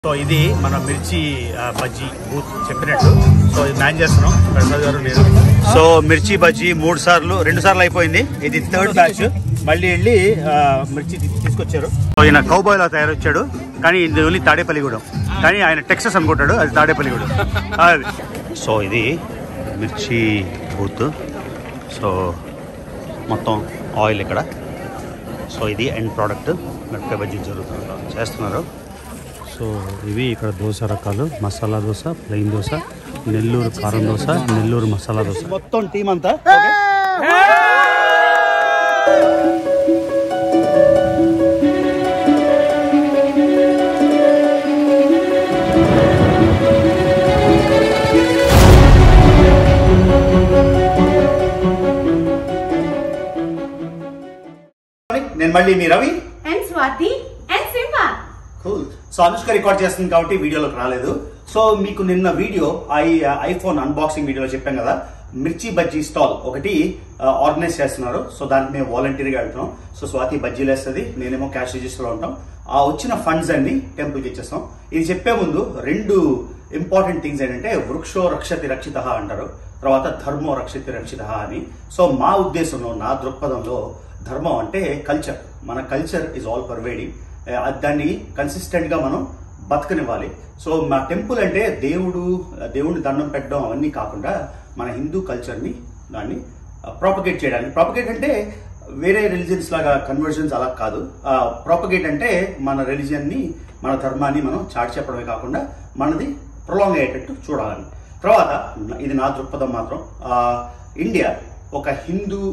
So ఇది మన మిర్చి ఆ, బజ్జీ బూత్ చెప్పినట్టు సో ఇది మ్యాన్ చేస్తున్నాం ప్రసాద్ గారు నేను సో మిర్చి బజ్జీ మూడు సార్లు రెండు సార్లు అయిపోయింది ఇది థర్డ్ బ్యాచ్ మళ్ళీ వెళ్ళి ఆ, మిర్చి తీ- తీసుకొచ్చారు సో ఈయన కౌబాయ్లా తయారొచ్చాడు కానీ ఇది ఓన్లీ తాడేపల్లిగూడెం కానీ ఆయన టెక్సస్ అనుకుంటాడు అది తాడేపల్లిగూడెం అది సో ఇది మిర్చి బూత్ సో మొత్తం ఆయిల్ ఇక్కడ సో ఇది ఎండ్ ప్రోడక్ట్ మిరపకాయ బజ్జీ జరుగుతుంది చేస్తున్నారు సో ఇవి ఇక్కడ దోశ రకాలు మసాలా దోశ ప్లెయిన్ దోశ నెల్లూరు కారం దోశ నెల్లూరు మసాలా దోశ మొత్తం టీం అంతా నేను మళ్ళీ మీ Ravi and Swati and Simba. Cool so Anushka record చేస్తుంది కాబట్టి వీడియోలోకి రాలేదు సో మీకు నిన్న వీడియో ఐ ఐఫోన్ అన్బాక్సింగ్ వీడియోలో చెప్పాం కదా మిర్చి బజ్జీ స్టాల్ ఒకటి ఆర్గనైజ్ చేస్తున్నారు సో దానికి మేము వాలంటీర్గా వెళ్తున్నాం సో స్వాతి బజ్జీలు వేస్తుంది నేనేమో క్యాష్ రిజిస్టర్ లో ఉంటాం ఆ వచ్చిన ఫండ్స్ అన్ని టెంపుల్కి ఇచ్చేస్తాం ఇది చెప్పే ముందు రెండు ఇంపార్టెంట్ థింగ్స్ ఏంటంటే వృక్షో రక్షతి రక్షిత అంటారు తర్వాత ధర్మో రక్షతి రక్షిత అని సో మా ఉద్దేశంలో నా దృక్పథంలో ధర్మం అంటే కల్చర్ మన కల్చర్ ఇస్ ఆల్ పర్వేడింగ్ దాన్ని కన్సిస్టెంట్ గా మనం బతకనివ్వాలి సో మా టెంపుల్ అంటే దేవుడు దేవుడిని దండం పెట్టడం అవన్నీ కాకుండా మన హిందూ కల్చర్ని దాన్ని ప్రాపగేట్ చేయడానికి ప్రాపగేట్ అంటే వేరే రిలీజియన్స్ లాగా కన్వర్జన్స్ అలా కాదు ప్రాపగేట్ అంటే మన రిలీజియన్ని మన ధర్మాన్ని మనం చాటి చెప్పడమే కాకుండా మనది ప్రొలాంగ్ అయ్యేటట్టు చూడాలని తర్వాత ఇది నా దృక్పథం మాత్రం ఆ, ఇండియా ఒక హిందూ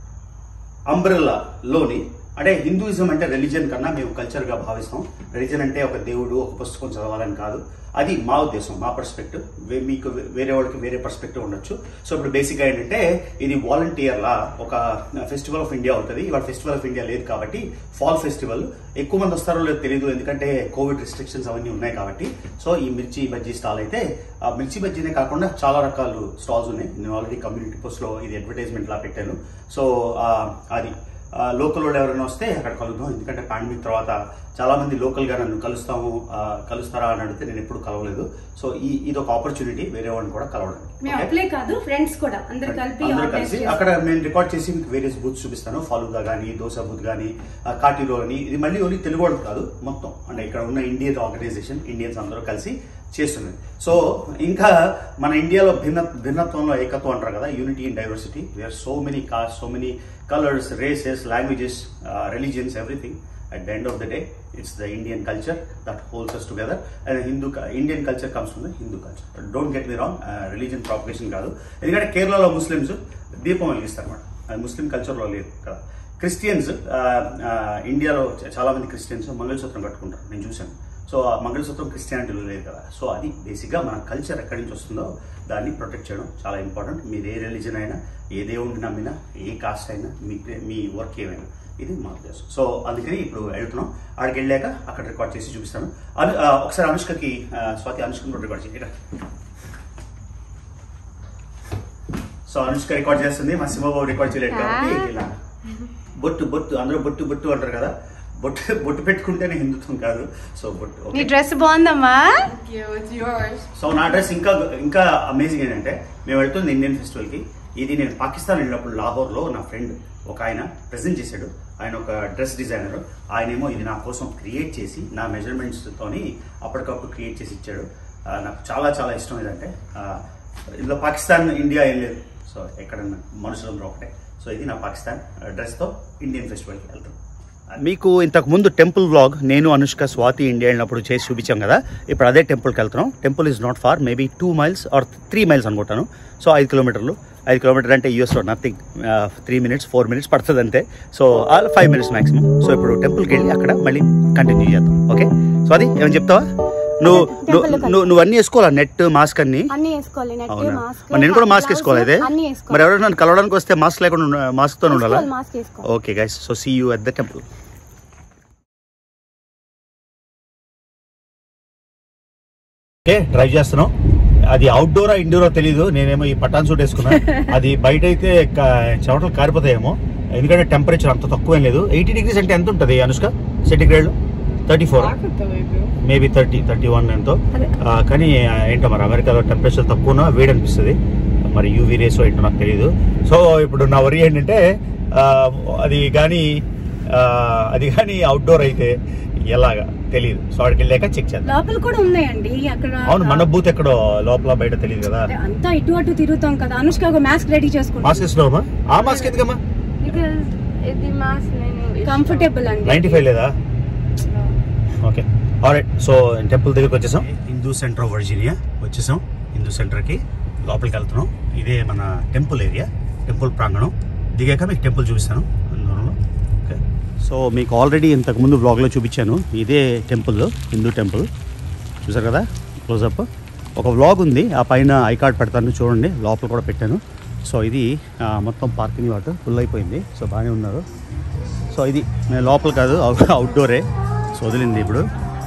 అంబ్రెల్లా లోని అంటే హిందూయిజం అంటే రిలీజన్ కన్నా మేము కల్చర్ గా భావిస్తాం రిలీజన్ అంటే ఒక దేవుడు ఒక పుస్తకం చదవాలని కాదు అది మా ఉద్దేశం మా పర్స్పెక్టివ్ మీకు వేరే వాళ్ళకి వేరే పర్స్పెక్టివ్ ఉండొచ్చు సో ఇప్పుడు బేసిక్ గా ఏంటంటే ఇది వాలంటీర్ లా ఒక ఫెస్టివల్ ఆఫ్ ఇండియా అవుతుంది ఇవాళ ఫెస్టివల్ ఆఫ్ ఇండియా లేదు కాబట్టి ఫాల్ ఫెస్టివల్ ఎక్కువ మంది వస్తారో లేదో తెలియదు ఎందుకంటే కోవిడ్ రిస్ట్రిక్షన్స్ అవన్నీ ఉన్నాయి కాబట్టి సో ఈ మిర్చి బజ్జీ స్టాల్ అయితే ఆ మిర్చి బజ్జీనే కాకుండా చాలా రకాలు స్టాల్స్ ఉన్నాయి నేను ఆల్రెడీ కమ్యూనిటీ పోస్ట్ లో ఇది అడ్వర్టైజ్మెంట్ లా పెట్టాను సో ఆ, అది లోకల్ వాళ్ళు ఎవరైనా వస్తే అక్కడ కలుద్దాం ఎందుకంటే పాండమిక్ తర్వాత చాలా మంది లోకల్ గా నన్ను కలుస్తాము ఆ, కలుస్తారా అని అడిగితే నేను ఎప్పుడు కలవలేదు సో ఈ ఇది ఒక ఆపర్చునిటీ వేరే వాళ్ళని కూడా కలవడానికి మేము Okay? అప్లే కాదు ఫ్రెండ్స్ కూడా అందరు కలిపి అందరూ organize కలిసి చేస్తాం. అక్కడ నేను రికార్డ్ చేసి మీకు వేరియస్ బూత్స్ చూపిస్తాను ఫాలూదా కానీ దోశ బూత్ కానీ కాటిలో అని ఇది మళ్ళీ ఓన్లీ తెలుగు వాళ్ళు కాదు మొత్తం అంటే ఇక్కడ ఉన్న ఇండియన్ ఆర్గనైజేషన్ ఇండియన్స్ అందరూ కలిసి చేస్తున్నది సో ఇంకా మన ఇండియాలో భిన్న భిన్నత్వంలో ఏకత్వం అంటారు కదా unity in diversity where so many caste so many colours races languages religions everything at the end of the day it's the Indian culture that holds us together and Hindu Indian culture comes from the Hindu culture don't get me wrong religion propagation కాదు ఎందుకంటే కేరళలో Muslims దీపం వెలిగిస్తారు అన్నమాట అది ముస్లిం కల్చర్లో లేదు కదా క్రిస్టియన్స్ ఆ, ఆ, ఇండియాలో చ- చాలా మంది క్రిస్టియన్స్ మంగళసూత్రం కట్టుకుంటారు నేను చూశాను సో ఆ మంగళసూత్రం క్రిస్టియానిటీలో లేదు కదా సో అది బేసిక్గా మన కల్చర్ ఎక్కడి నుంచి వస్తుందో దాన్ని ప్రొటెక్ట్ చేయడం చాలా ఇంపార్టెంట్ మీరు ఏ రిలీజన్ అయినా ఏ దేవుడిని నమ్మినా ఏ కాస్ట్ అయినా మీ మీ వర్క్ ఏమైనా ఇది మా ఉద్దేశం సో అందుకని ఇప్పుడు వెళ్తున్నాం అక్కడికి వెళ్ళాక అక్కడ రికార్డ్ చేసి చూపిస్తాను అను ఆ, ఒకసారి అనుష్కకి ఆ, స్వాతి అనుష్కని కూడా రికార్డ్ చేయి సో అనుష్క రికార్డ్ చేస్తుంది మా సింహబాబు రికార్డ్ చేయలేదు కాబట్టి ఇలా బొట్టు బొట్టు అందరూ బొట్టు బొట్టు అంటారు కదా బొట్టు బొట్టు పెట్టుకుంటేనే హిందుత్వం కాదు సో బొట్టు నీ ఓకే డ్రెస్ బాగుందమ్మా Thank you. It's yours. So నా డ్రెస్ ఇంకా ఇంకా అమేజింగ్ ఏంటంటే మేము వెళ్తుంది ఇండియన్ ఫెస్టివల్ కి ఇది నేను పాకిస్తాన్ వెళ్ళినప్పుడు లాహోర్ లో నా ఫ్రెండ్ ఒక ఆయన ప్రెజెంట్ చేశాడు ఆయన ఒక డ్రెస్ డిజైనర్ ఆయనేమో ఇది నా కోసం క్రియేట్ చేసి నా మెజర్మెంట్స్ తోని అప్పటికప్పుడు క్రియేట్ చేసి ఇచ్చాడు ఆ, నాకు చాలా చాలా ఇష్టం ఇదంటే ఆ, ఇందులో పాకిస్తాన్ ఇండియా ఏం లేదు సో ఎక్కడన్నా మనుషులందరూ ఒకటే సో ఇది నా పాకిస్తాన్ డ్రెస్ తో ఇండియన్ ఫెస్టివల్ కి వెళ్తాం మీకు ఇంతకు ముందు టెంపుల్ వ్లాగ్ నేను అనుష్క స్వాతి ఇండియా వెళ్ళినప్పుడు చేసి చూపించాం కదా ఇప్పుడు అదే టెంపుల్కి వెళ్తున్నాం temple is not far maybe two miles or three miles అనుకుంటాను సో ఐదు కిలోమీటర్లు ఐదు కిలోమీటర్ అంటే యూఎస్లో nothing three minutes four minutes పడుతుంది అంతే so five minutes maximum so ఇప్పుడు టెంపుల్కి వెళ్ళి అక్కడ మళ్ళీ కంటిన్యూ చేద్దాం ఓకే స్వాతి ఏమని చెప్తావా నువ్వు నువ్వు నువ్వు నువ్వు అన్నీ వేసుకోవాలా నెట్ మాస్క్ అన్ని అన్ని వేసుకోవాలి నెట్ అవునా మాస్క్ మరి నేను కూడా మాస్క్ వేసుకోవాలి అయితే అన్ని మరి వేసుకోవాలి ఎవరైనా నన్ను కలవడానికి వస్తే మాస్క్ లేకుండా మాస్క్ తో ఉండాలా వేసుకోవాలి, మాస్క్ వేసుకోవాలి okay guys so see you at the temple okay drive చేస్తున్నాం అది అవుట్డోరా ఇండోరా తెలీదు నేనేమో ఈ పటాన్ సూట్ వేసుకున్నా అది బయట అయితే క- చెమటలు కారిపోతాయేమో ఎందుకంటే టెంపరేచర్ అంత తక్కువేం లేదు ఎయిటీ డిగ్రీస్ అంటే ఎంత ఉంటుంది Anushka centigrade thirty four maybe thirty thirty one ఎంతో ఆ, కానీ ఆ, ఏంటో మరి అమెరికాలో టెంపరేచర్ తక్కువనా వేడి అనిపిస్తుంది మరి యూవీ రేస్ ఏంటో నాకు తెలియదు సో ఇప్పుడు నా వరి ఏంటంటే ఆ, అది కానీ ఆ, అది కానీ అవుట్డోర్ అయితే ఎలాగా తెలియదు సో అక్కడికి వెళ్ళాక చెక్ చేద్దాం లోపల కూడా ఉన్నాయండి అక్కడ అవును మన బూత్ ఎక్కడో లోపల బయట తెలియదు కదా అంతా ఇటు అటు తిరుగుతాం కదా అనుష్క ఒక మాస్క్ రెడీ చేసుకుంటాం మాస్క్ వేసుకున్నావమ్మా ఆ మాస్క్ ఎందుకమ్మా Because it the mask menu is comfortable అండి నైన్టీ ఫైవ్ లేదా ఓకే ఆల్రైట్ సో టెంపుల్ దగ్గరికి వచ్చేసాం హిందూ సెంటర్ ఆఫ్ వర్జీనియా వచ్చేసాం హిందూ సెంటర్కి లోపలికి వెళ్తున్నాం ఇదే మన టెంపుల్ ఏరియా టెంపుల్ ప్రాంగణం దిగాక మీకు టెంపుల్ చూపిస్తాను దూరంలో ఓకే సో మీకు ఆల్రెడీ ఇంతకు ముందు బ్లాగ్లో చూపించాను ఇదే టెంపుల్ హిందూ టెంపుల్ చూసారు కదా క్లోజప్ ఒక వ్లాగ్ ఉంది ఆ పైన ఐ కార్డ్ పెడతాను చూడండి లోపల కూడా పెట్టాను సో ఇది ఆ, మొత్తం పార్కింగ్ లాట్ ఫుల్ అయిపోయింది సో బాగానే ఉన్నారు సో ఇది నేను లోపల కాదు అవుట్- అవుట్డోరే సో వదిలింది ఇప్పుడు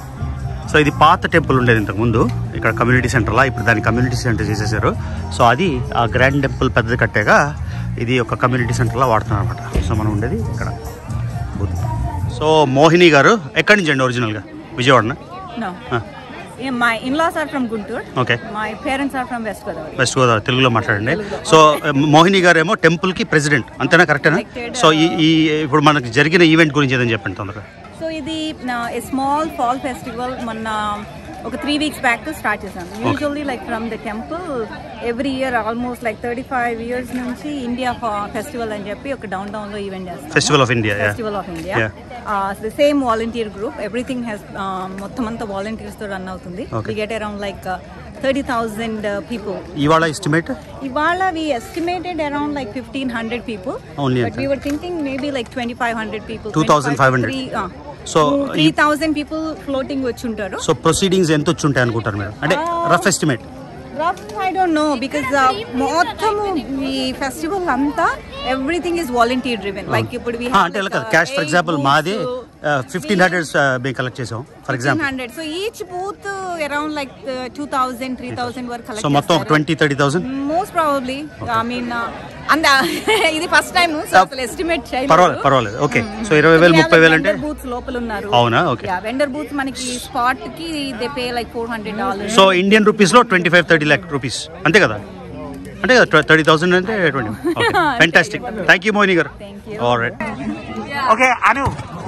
సో ఇది పాత టెంపుల్ ఉండేది ఇంతకుముందు ఇక్కడ కమ్యూనిటీ సెంటర్లా ఇప్పుడు దాన్ని కమ్యూనిటీ సెంటర్ చేసేసారు సో అది ఆ గ్రాండ్ టెంపుల్ పెద్దది కట్టాక ఇది ఒక కమ్యూనిటీ సెంటర్లా వాడుతున్నారు అనమాట సో మనం ఉండేది ఇక్కడ బుద్ధ సో మోహిని గారు ఎక్కడి నుంచి అండి ఒరిజినల్గా విజయవాడన No. Yeah, my in-laws are from Guntur. Okay My parents are from West Godavari. West Godavari తెలుగులో మాట్లాడండి సో మోహిని గారు ఏమో టెంపుల్కి ప్రెసిడెంట్ అంతేనా కరెక్టేనా Elected, సో ఈ ఈ ఇప్పుడు మనకి జరిగిన ఈవెంట్ గురించి ఏదని చెప్పండి తొందరగా సో ఇది a small fall festival మొన్న ఒక త్రీ వీక్స్ బ్యాక్ స్టార్ట్ చేశాను usually like from the temple every year almost like thirty five years నుంచి ఇండియా ఫెస్టివల్ అని చెప్పి ఒక డౌన్ టౌన్ లో ఈవెంట్ చేస్తాం festival of India festival of India Yeah. The same volunteer group everything has మొత్తం అంతా volunteers తో run అవుతుంది Okay. We get around like thirty thousand people ఇవాళ ఎస్టిమేట్ ఇవాళ we estimated around like fifteen hundred people Only but అంతే. We were thinking maybe like twenty five hundred people 2,500. So, three ఈ- thousand people floating వచ్చి ఉంటారు so proceedings ఎంత వచ్చి ఉంటాయి అనుకుంటారు మీరు అంటే rough estimate rough I don't know because మొత్తము ఈ ఫెస్టివల్ అంతా everything is volunteer driven like ఇప్పుడు we have అంటే ఇలా like, కాదు uh, cash for eight example booths, మాది uh, ఫిఫ్టీన్ హండ్రెడ్ మేము కలెక్ట్ చేసాం for example 1500 so each booth around like two thousand three thousand వరకు సో కలెక్ట్ మొత్తం ఒక twenty thirty thousand most probably I mean అంద ఇది first time so అసలు estimate చేయలేదు పర్వాలేదు పర్వాలేదు ఓకే సో ఇరవై వేలు ముప్పై వేలు అంటే బూత్స్ లోపల ఉన్నారు అవునా ఓకే వెండర్ బూత్ మనకి స్పాట్ కి they pay like four hundred dollars so Indian రూపీస్లో twenty five thirty lakh rupees అంతే కదా అంతే కదా థర్టీ థౌసండ్ అంటే twenty okay fantastic thank you Mohini గారు Thank you. All right Okay, Anu,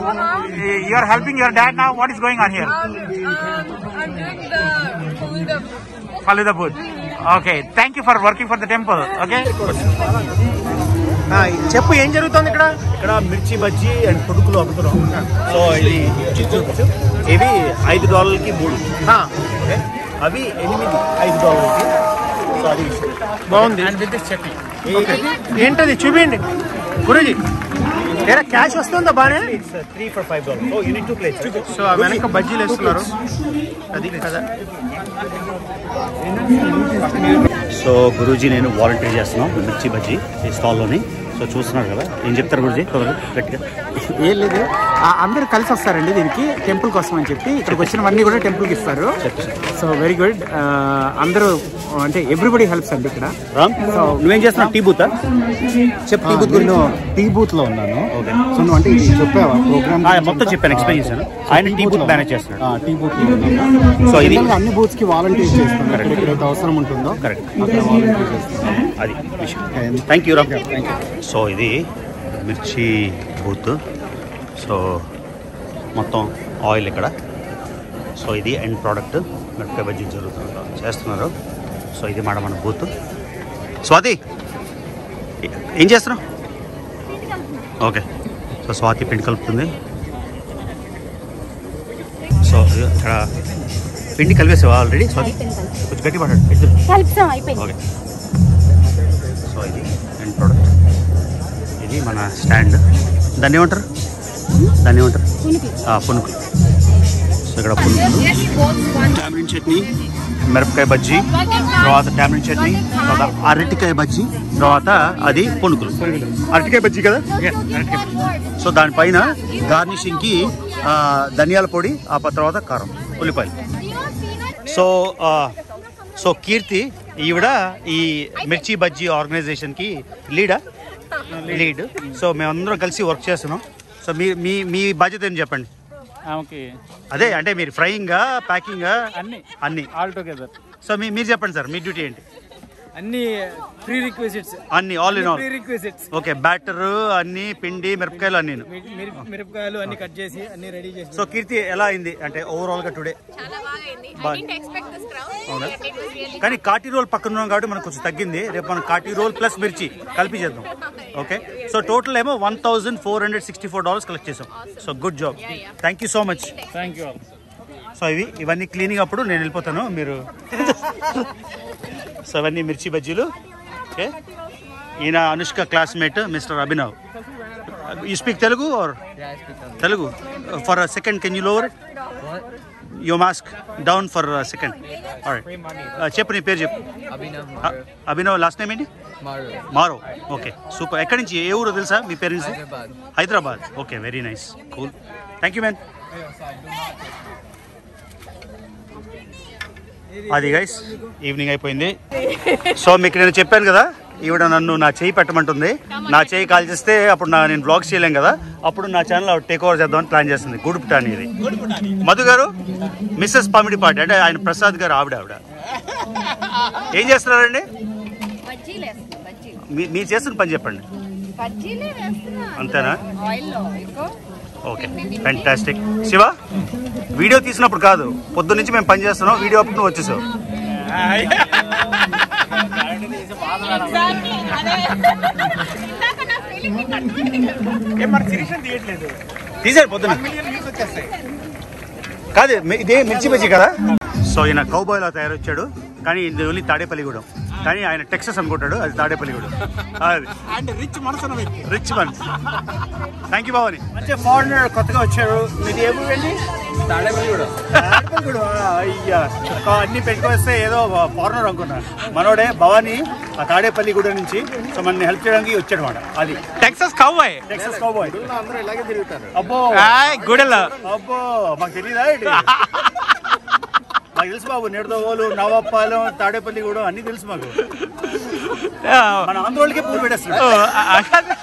you are helping your dad now. What is going on here? I'm doing the Faluda. Faluda food. Okay, thank you for working for the temple. Okay. చెప్పు ఏం జరుగుతుంది ఇక్కడ ఇక్కడ మిర్చి bajji and పుడుకులు అమ్ముతున్నాం so ఇది చూపించు ఇవి ఐదు డాలర్లకి మూడు ఓకే అవి ఎనిమిది ఐదు డాలర్లకి సో అది బాగుంది ఏంటది చూపించండి గురుజీ ఏరా క్యాష్ వస్తుందా బానే it's three for five dollar so unit two plates so ఆ వెనక బజ్జీలు వేస్తున్నారు అది కదా సో గురూజీ నేను వాలంటీర్ చేస్తున్నాం మిర్చి బజ్జీ ఈ స్టాల్లోని సో చూస్తున్నారు కదా ఏం చెప్తారు గురూజీ త్వరగా గట్టిగా ఏం లేదు ఆ, అందరూ కలిసి వస్తారండి దీనికి టెంపుల్ కోసం అని చెప్పి ఇక్కడికి వచ్చినవన్నీ కూడా టెంపుల్కి ఇస్తారు సో వెరీ గుడ్ అందరూ అంటే ఎవ్రీబడి హెల్ప్స్ అండి ఇక్కడ రామ్ నువ్వేం చేస్తున్నావు టీ బూతా చెప్పు టీ బూత్ గురించి టీ బూత్ లో ఉన్నాను ఓకే సో నువ్వు అంటే ఇది చెప్పావా ప్రోగ్రామ్ ఆ, మొత్తం చెప్పాను ఎక్స్ప్లెయిన్ చేశాను ఆయన టీ బూత్ మేనేజ్ చేస్తున్నాడు టీ బూత్ లో ఉన్నాను సో ఇది జనరల్గా అన్ని బూత్స్ కి వాలంటీర్ చేస్తున్నారు ఎక్కడైతే అవసరం ఉంటుందో Correct. అక్కడ వాలంటీర్ చేస్తున్నారు అది విషయం థ్యాంక్ యూ రామ్ సో ఇది మిర్చి బూత్ సో మొత్తం ఆయిల్ ఇక్కడ సో ఇది ఎండ్ ప్రోడక్ట్ మిరపకాయ బజ్జీ జరుగుతున్నారు చేస్తున్నారు సో ఇది మాట మన బూత్ స్వాతి ఏ- ఏం చేస్తున్నావు ఓకే సో స్వాతి పిండి కలుపుతుంది సో ఇది ఇక్కడ పిండి కలిపేసావా ఆల్రెడీ స్వాతి కొంచెం గట్టి పడ్డాడు కలిపిసాం అయిపోయింది ఓకే సో ఇది ఎండ్ ప్రోడక్ట్ ఇది మన స్టాండ్ దాన్ని ఏమంటారు దాన్ని ఏమంటారు ఆ, పునుకులు సో ఇక్కడ పునుకులు టామరిన్ చట్నీ మిరపకాయ బజ్జీ తర్వాత టామరిన్ చట్నీ తర్వాత అరటికాయ బజ్జీ తర్వాత అది పునుకులు అరటికాయ బజ్జీ కదా సో దానిపైన గార్నిషింగ్కి ఆ, ధనియాల పొడి ఆ ప- తర్వాత కారం ఉల్లిపాయలు సో ఆ, సో కీర్తి ఈవిడ ఈ మిర్చి బజ్జీ ఆర్గనైజేషన్కి లీడా లీడ్ సో మేమందరం కలిసి వర్క్ చేస్తున్నాం సో మీ మీ మీ బాధ్యత ఏం చెప్పండి ఓకే అదే అంటే మీరు ఫ్రైయింగ్ ప్యాకింగ్ అన్ని అన్ని ఆల్ టుగెదర్ సో మీ మీరు చెప్పండి సార్ మీ డ్యూటీ ఏంటి అన్ని ప్రీ రిక్వెజిట్స్ అన్ని all in all prerequisites okay batter అన్ని పిండి మిరపకాయలు అన్ని మిరపకాయలు అన్ని కట్ చేసి అన్ని రెడీ చేసి సో కీర్తి ఎలా అయింది అంటే ఓవరాల్ గా టుడే చాలా బాగా అయింది Bye. I didn't expect this crowd. అవునా? but It was really కానీ కాటి రోల్ పక్కన ఉన్నాం కాబట్టి మనకు కొంచెం తగ్గింది రేపు మనం కాటి రోల్ ప్లస్ మిర్చి కలిపి చేద్దాం ఓకే సో టోటల్ ఏమో one thousand four hundred sixty four dollars collect చేసాం so good job thank you so much thank you so ఇవి ఇవన్నీ క్లీనింగ్ అప్పుడు నేను వెళ్ళిపోతాను మీరు సో అవన్నీ మిర్చి బజ్జీలు ఓకే ఈయన Anushka classmate mister Abhinav you speak Telugu or Telugu for second can you lower your mask down for second చెప్పు నీ పేరు చెప్పు అ- అభినవ్ లాస్ట్ నేమ్ ఏంటి మారో ఓకే సూపర్ ఎక్కడి నుంచి ఏ ఊరు తెలుసా మీ parents Hyderabad okay very nice cool thank you man అది గైస్ ఈవినింగ్ అయిపోయింది సో మీకు నేను చెప్పాను కదా ఈవిడ నన్ను నా చేయి పెట్టమంటుంది నా చేయి కాల్ చేస్తే అప్పుడు నా నేను బ్లాగ్స్ చేయలేం కదా అప్పుడు నా ఛానల్ టేక్ ఓవర్ చేద్దామని ప్లాన్ చేస్తుంది గుడ్ పుటాని ఇది మధు గారు మిస్సెస్ పామిడి పార్టీ అంటే ఆయన ప్రసాద్ గారు ఆవిడ ఆవిడ ఏం చేస్తున్నారండి బజ్జీలు వేస్తున్నా బజ్జీలు మీ మీరు చేస్తున్న పని చెప్పండి బజ్జీలే వేస్తున్నా అంతేనా ఆయిల్లో ఎక్కువ ఓకే ఫ్యాంటాస్టిక్ శివ వీడియో తీసినప్పుడు కాదు పొద్దు నుంచి మేము పని చేస్తున్నాం వీడియో అప్పుడు నువ్వు వచ్చేసావు మన సిరీస్ తీయట్లేదు తీసారు పొద్దున కాదు మి- ఇదే మిర్చి బజ్జీ కదా సో ఈయన కౌబాయ్ లా తయారొచ్చాడు కానీ ఇది ఓన్లీ తాడేపల్లిగూడెం కానీ ఆయన టెక్సస్ అనుకుంటాడు అది తాడేపల్లిగూడెం అది అంటే రిచ్ మనసున్న వ్యక్తి రిచ్ మన్ థ్యాంక్ యూ బావని మంచి ఫారినర్ కొత్తగా వచ్చారు మీది ఏ ఊరండి తాడేపల్లిగూడెం అయ్యా కా- అన్ని పెట్టుకొస్తే ఏదో ఫారినర్ అనుకున్నా మనోడే భవానీ ఆ తాడేపల్లిగూడెం నుంచి సో మనని హెల్ప్ చేయడానికి వచ్చాడు మాట అది టెక్సస్ కౌబాయ్ టెక్సస్ కౌబాయ్ అబ్బో గుడెల అబ్బో మాకు తెలియదా ఏంటి? మాకు తెలుసు బాబు నిడదవోలు నవాపాలెం తాడేపల్లి కూడా అన్ని తెలుసు మాకు మన ఆంధ్రోళ్ళకే పూలు పెట్టేస్తున్నాం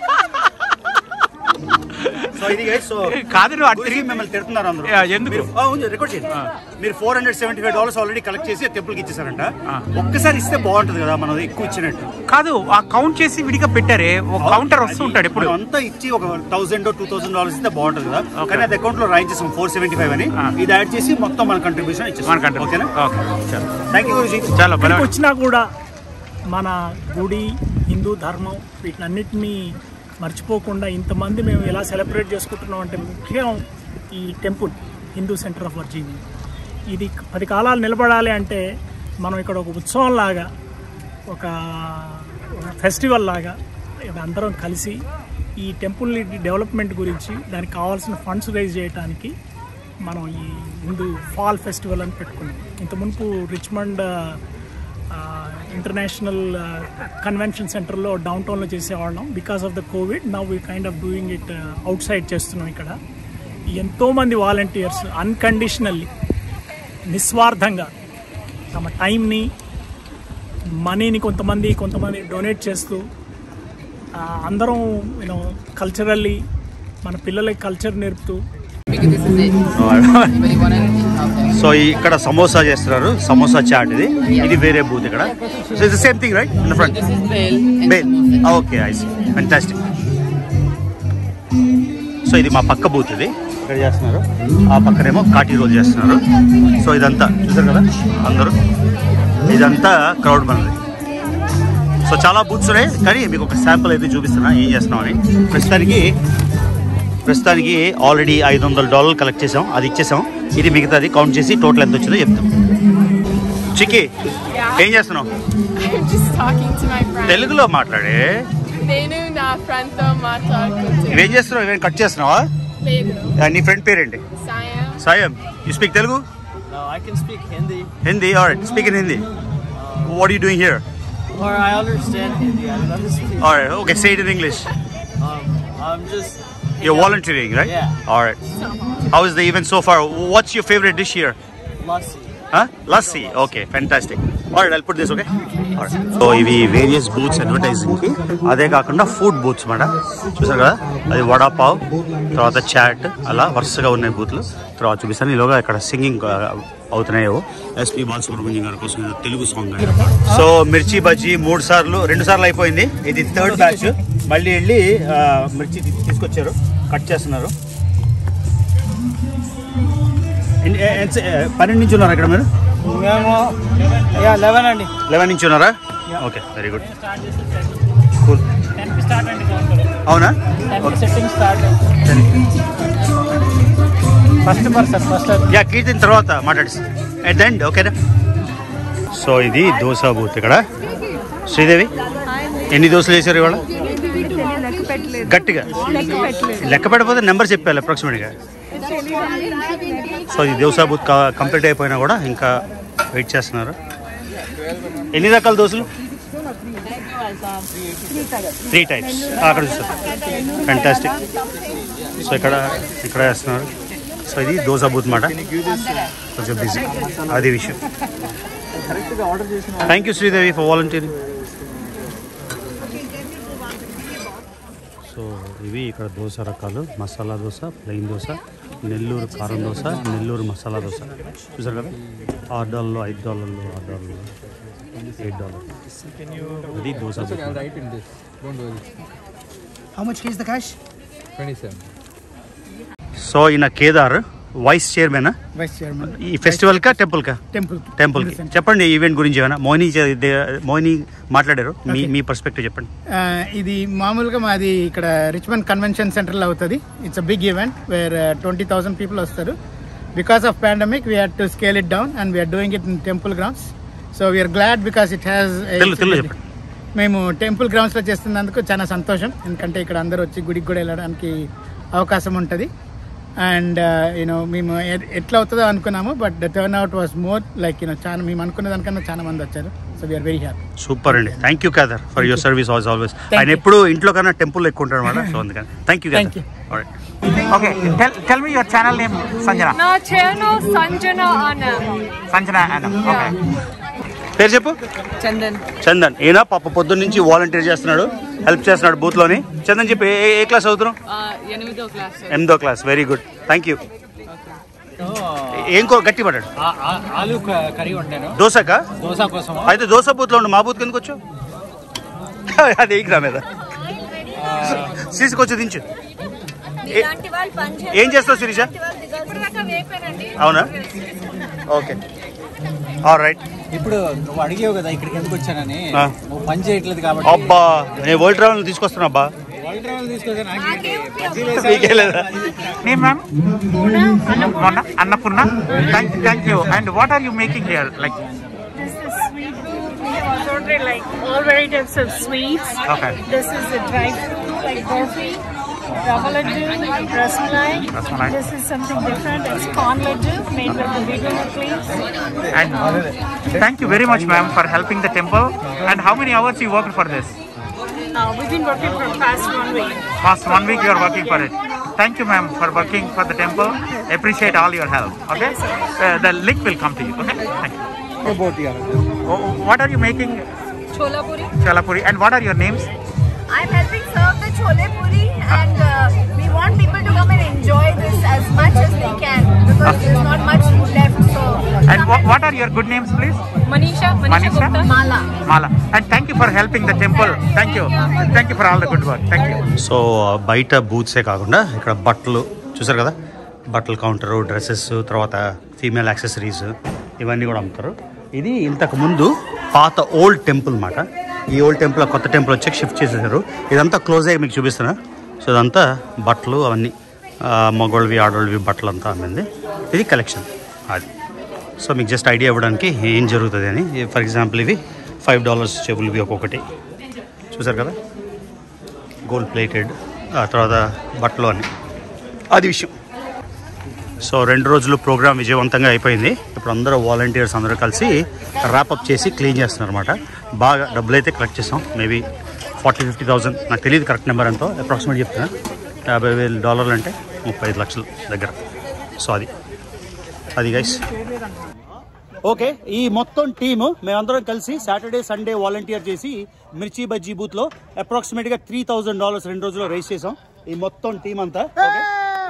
సో ఇది guys, సో కాదు నువ్వు అటు గురించి తిరిగి మిమ్మల్ని తిడుతున్నారు అందరూ యా, ఎందుకు? మీరు- ఆ, ఉంది రికార్డ్ చేయండి మీరు four hundred seventy five dollars already collect చేసి టెంపుల్ కి ఇచ్చేసారంట ఒక్కసారి ఇస్తే బాగుంటది కదా మనం ఎక్కువ ఇచ్చినట్టు కాదు ఆ కౌంట్ చేసి విడిగా పెట్టారే ఒక కౌంటర్ వస్తూ ఉంటాడు ఎప్పుడు మనం అంతా ఇచ్చి ఒక థౌసండ్ టూ థౌసండ్ డాలర్స్ ఇస్తే బాగుంటుంది కదా కానీ అది అకౌంట్ లో రాయించేసాం ఫోర్ సెవెంటీ ఫైవ్ అని ఇది యాడ్ చేసి మొత్తం మన కంట్రిబ్యూషన్ ఇచ్చేసాం మనకంటే ఓకేనా ఓకే చలో థ్యాంక్ యూ గురుజీ చాలా బలం ఇక్కడికి వచ్చినా కూడా మన గుడి హిందూ ధర్మం వీటినన్నిటినీ మర్చిపోకుండా ఇంతమంది మేము ఎలా సెలబ్రేట్ చేసుకుంటున్నాం అంటే ముఖ్యం ఈ temple Hindu center of Virginia ఇది పది కాలాలు నిలబడాలి అంటే మనం ఇక్కడ ఒక ఉత్సవం లాగా ఒక ఫెస్టివల్ లాగా ఇది అందరం కలిసి ఈ టెంపుల్ డెవలప్మెంట్ గురించి దానికి కావాల్సిన ఫండ్స్ రైజ్ చేయడానికి మనం ఈ హిందూ ఫాల్ ఫెస్టివల్ అని పెట్టుకున్నాం ఇంత మునుపు రిచ్మండ్ ఇంటర్నేషనల్ కన్వెన్షన్ సెంటర్లో డౌన్ టౌన్లో చేసేవాళ్ళం because of the COVID now we kind of doing it outside చేస్తున్నాం ఇక్కడ ఎంతోమంది వాలంటీర్స్ అన్కండిషనల్లీ నిస్వార్థంగా తమ టైంని మనీని కొంతమంది కొంతమంది డొనేట్ చేస్తూ ఆ, అందరం యూనో కల్చరల్లీ మన పిల్లలకి కల్చర్ నేర్పుతూ సో ఇక్కడ సమోసా చేస్తున్నారు సమోసా చాట్ ఇది ఇది వేరే బూత్ ఇక్కడ so it's same thing right in front బేల్ okay I see fantastic so ఇది మా పక్క బూత్ ఇది ఇక్కడ చేస్తున్నారు ఆ పక్కనేమో కాటి రోల్ చేస్తున్నారు సో ఇదంతా చూసారు కదా అందరూ ఇదంతా క్రౌడ్ మనది సో చాలా బూత్స్ ఉన్నాయి కానీ మీకు ఒక శాంపుల్ అయితే చూపిస్తున్నా ఏం చేస్తున్నాం అని ప్రస్తుతానికి ప్రస్తుతానికి ఆల్రెడీ ఐదు వందల డాలర్లు కలెక్ట్ చేసాం అది ఇచ్చేసాం ఇది మిగతాది కౌంట్ చేసి టోటల్ ఎంత వచ్చిందో చెప్తాం చికి ఏం చేస్తున్నావు I'm just talking to my friend. తెలుగులో మాట్లాడే నేను నా ఫ్రెండ్ తో మాట్లాడుకుంటున్నాను ఇవేం చేస్తున్నావు ఇవేం కట్ చేస్తున్నావా లేదు ఆ, నీ ఫ్రెండ్ పేరేంటి సాయం సాయం you speak Telugu No, I can speak Hindi, Hindi or speak in Hindi what you doing here or I understand Hindi. I don't understand. Or okay say it in English Um, I'm just. You're volunteering, right? Yeah. All right. How is the event so far? What's your favorite dish here? Lassi. Huh? Lassi. Okay, fantastic. Put this okay so ఇవి various booths advertising కి అదే కాకుండా food booths మాట చూసారు కదా అది వడాపావ్ తర్వాత chat అలా వరుసగా ఉన్నాయి బూత్లు తర్వాత చూపిస్తాను ఈలోగా ఇక్కడ సింగింగ్ అవుతున్నాయో ఎస్పి బాలసుబ్రహ్మణ్యం గారి కోసం ఏదో తెలుగు సాంగ్ అని. సో మిర్చి బజ్జీ మూడు సార్లు రెండు సార్లు అయిపోయింది ఇది థర్డ్ బ్యాచ్ మళ్ళీ వెళ్ళి ఆ, మిర్చి తీ- తీసుకొచ్చారు కట్ చేస్తున్నారు ఎన్ని- ఎ- ఎంత- ఎ- పన్నెండు నుంచి ఉన్నారు ఇక్కడ మీరు మేము లెవెన్ అండి లెవెన్ నుంచి ఉన్నారా okay very good cool start అండి కౌంటర్ అవునా setting start first person first యా కీర్తిన తర్వాత మాట్లాడి ఎట్ ద ఎండ్ ఓకేనా సో ఇది దోశ బూత్ ఇక్కడ శ్రీదేవి ఎన్ని దోశలు వేసారు ఇవాళ గట్టిగా లెక్క పెట్టకపోతే నెంబర్ చెప్పాలి అప్రాక్సిమేట్గా సో ఈ దోశ బూత్ కా- కంప్లీట్ అయిపోయినా కూడా ఇంకా వెయిట్ చేస్తున్నారు ఎన్ని రకాల దోశలు త్రీ టైప్స్ అక్కడ చూస్తారు ఫెంటాస్టిక్ సో ఇక్కడ ఇక్కడ వేస్తున్నారు సో ఇది దోశ బూత్ మాట కొంచెం బిజీ అది విషయం thank you Sridevi for volunteering so ఇవి ఇక్కడ దోశ రకాలు మసాలా దోశ ప్లెయిన్ దోశ నెల్లూరు కారం దోశ నెల్లూరు మసాలా దోశ చూసారు కదా ఆరు డాలర్లు ఐదు డాలర్లు ఆరు డాలర్లు ఎయిట్ డాలర్ అది dosa how much is the cash so ఈయన Kedar vice chairman vice chairman ఈ ఫెస్టివల్ కా టెంపుల్ కా టెంపుల్ టెంపుల్ కి చెప్పండి ఈవెంట్ గురించి ఏమైనా మోహిని చే- దే- మోహిని మాట్లాడారు మీ మీ పర్స్పెక్టివ్ చెప్పండి ఇది మామూలుగా మాది ఇక్కడ రిచ్మండ్ కన్వెన్షన్ సెంటర్లో అవుతుంది it's a big event where twenty thousand people వస్తారు because of pandemic we had to scale it down and we're doing it in temple grounds so we're glad because it has Telugu Telugu చెప్పండి మేము temple గ్రౌండ్స్లో చేస్తున్నందుకు చాలా సంతోషం ఎందుకంటే ఇక్కడ అందరూ వచ్చి గుడికి కూడా వెళ్ళడానికి అవకాశం ఉంటుంది అండ్ యూనో మేము ఎ- ఎట్లా అవుతుందో అనుకున్నాము but the turnout was more like you know చాలా మేము అనుకున్న దానికన్నా చాలా మంది వచ్చారు so we're very happy super అండి thank you Kedar for your service also always ఆయన you. ఎప్పుడు ఇంట్లో కన్నా టెంపుల్ ఎక్కువ ఉంటాడు అనమాట సో అందుకని thank you Thank you. Okay, tell, tell me your channel name, Sanjana. నా channel Sanjana Anand. Sanjana Anam. Okay. పేరు చెప్పు చందన్ చందన్ ఈయన పాప పొద్దున్న నుంచి వాలంటీర్ చేస్తున్నాడు హెల్ప్ చేస్తున్నాడు బూత్ లోని చందన్ చెప్పి ఏ- ఏ క్లాస్ చదువుతున్నావు ఎనిమిదో క్లాస్ ఎనిమిదో class very good thank you ఏం కో గట్టి పడ్డాడు ఆలు కర్రీ వండాను దోశకా దోశ కోసం అయితే దోశ బూత్ లో ఉండు మా బూత్ కిందకు వచ్చు అది ఎగిరా మీద తీసుకొచ్చి దించు ఏ- ఏం చేస్తావు శిరీష అవునా ఓకే ఆల్ రైట్ ఇప్పుడు నువ్వు అడిగావు కదా ఇక్కడికి ఎందుకు వచ్చానని ఆ. నువ్వు పని చేయట్లేదు కాబట్టి అబ్బా నేను వరల్డ్ ట్రావెల్ తీసుకొస్తున్నా అబ్బా వరల్డ్ ట్రావెల్ తీసుకొచ్చా మీకే లేదా Name, ma'am? Mona, Annapurna. Thank, thank you. And what are you making here? Like, This is sweet. We have ordered like all varieties of sweets. okay. This is the dry fruit like burfi, rava laddu, rasmalai. Rasmalai. This is something different. It's corn laddu made with the vegan leaves. And thank you very much, ma'am, for helping the temple. And how many hours you worked for this? Uh, we've been working for past one week. Past one week you are working for it. Thank you, ma'am, for working for the temple. Appreciate all your help. Okay. Uh, the link will come to you. Okay. Thank you. Oh, what are you making? Chola puri. Chalapuri. And what are your names? I'm helping serve the chole puri and uh, we want people to come and enjoy this as much as they can because there's not much food left. So, And what, what are your good names, please? Manisha. Manisha, Manisha? Gupta. Mala. Mala. And thank you for helping the temple. Thank you. Thank you for all the good work. Thank you. So బయట బూత్సే కాకుండా ఇక్కడ బట్టలు చూసారు కదా బట్టల counter dresses తర్వాత female accessories ఇవన్నీ కూడా అమ్ముతారు ఇది ఇంతకు ముందు పాత ఓల్డ్ టెంపుల్ మాట ఈ ఓల్డ్ టెంపుల్ కొత్త టెంపుల్ వచ్చాక షిఫ్ట్ చేసేసారు ఇదంతా క్లోజ్ అయ్యి మీకు చూపిస్తున్నా సో ఇదంతా బట్టలు అవన్నీ ఆ, మగవాళ్ళవి ఆడవాళ్ళవి బట్టలు అంతా అమ్మింది ఇది కలెక్షన్ అది సో మీకు జస్ట్ ఐడియా ఇవ్వడానికి ఏం జరుగుతుంది అని ఫర్ ఎగ్జాంపుల్ ఇవి ఫైవ్ డాలర్స్ చెవులవి ఒక్కొక్కటి చూసారు కదా గోల్డ్ ప్లేటెడ్ ఆ తర్వాత బట్టలు అని అది విషయం సో రెండు రోజులు ప్రోగ్రామ్ విజయవంతంగా అయిపోయింది ఇప్పుడు అందరూ వాలంటీర్స్ అందరూ కలిసి ర్యాపప్ చేసి క్లీన్ చేస్తున్నారు అనమాట బాగా డబ్బులు అయితే కలెక్ట్ చేస్తాం మేబీ ఫార్టీ ఫిఫ్టీ థౌసండ్ నాకు తెలియదు కరెక్ట్ నెంబర్ ఎంతో అప్రాక్సిమేట్ చెప్తున్నా యాభై వేలు డాలర్లు అంటే ముప్పై ఐదు లక్షల దగ్గర సో అది అది గైస్ ఓకే ఈ మొత్తం టీమ్ మేమందరం కలిసి సాటర్డే సండే వాలంటీర్ చేసి మిర్చి బజ్జీ బూత్ లో అప్రాక్సిమేట్ గా త్రీ థౌసండ్ డాలర్స్ రెండు రోజుల్లో రైస్ చేసాం ఈ మొత్తం టీం అంతా ఓకే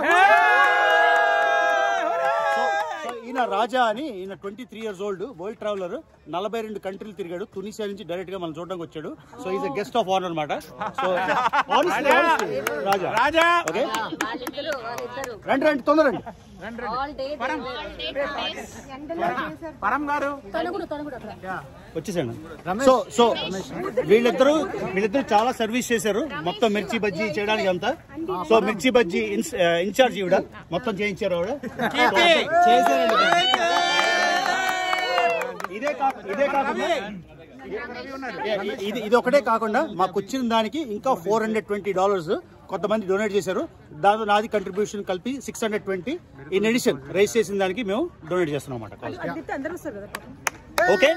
సో సో ఈయన రాజా అని ఈయన twenty three years old world traveller నలభై రెండు కంట్రీలు తిరిగాడు తునిసియా నుంచి డైరెక్ట్ గా మనం చూడడానికి వచ్చాడు so is guest of honour అనమాట so honestly, honestly, Raja Raja okay రండి రండి తొందరండి పరం గారు వచ్చేసాను సో సో వీళ్ళిద్దరూ వీళ్ళిద్దరూ చాలా సర్వీస్ చేశారు మొత్తం మిర్చి బజ్జీ చేయడానికి అంతా సో మిర్చి బజ్జీ ఇన్స్- ఆ, ఇన్ఛార్జ్ ఈవిడ మొత్తం చేయించారు ఆవిడ చేశారండి ఇదే కాక ఇదే కాకుండా ఇ- ఇది ఇది ఒకటే కాకుండా మాకు వచ్చిన దానికి ఇంకా ఫోర్ హండ్రెడ్ ట్వంటీ డాలర్స్ కొంతమంది డొనేట్ చేశారు దాంతో నాది కంట్రిబ్యూషన్ కలిపి six hundred twenty in addition raise చేసిన దానికి మేము డొనేట్ చేస్తున్నాం అన్నమాట ఓకే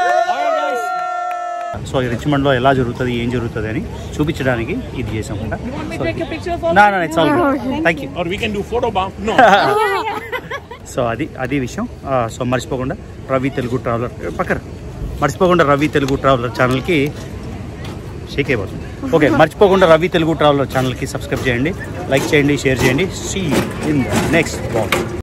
సో ఈ రిచ్మండ్ లో ఎలా జరుగుతుంది ఏం జరుగుతుంది అని చూపించడానికి ఇది చేసాం thank you or we can do photo bomb no so అది అది విషయం ఆ, సో మర్చిపోకుండా రవి తెలుగు ట్రావెలర్ పక్కన మర్చిపోకుండా రవి తెలుగు ట్రావెలర్ ఛానల్కి షేక్ అయిపోతుంది ఓకే మర్చిపోకుండా రవి తెలుగు ట్రావెలర్ ఛానల్కి సబ్స్క్రైబ్ చేయండి లైక్ చేయండి షేర్ చేయండి సీ ఇన్ నెక్స్ట్ బాల్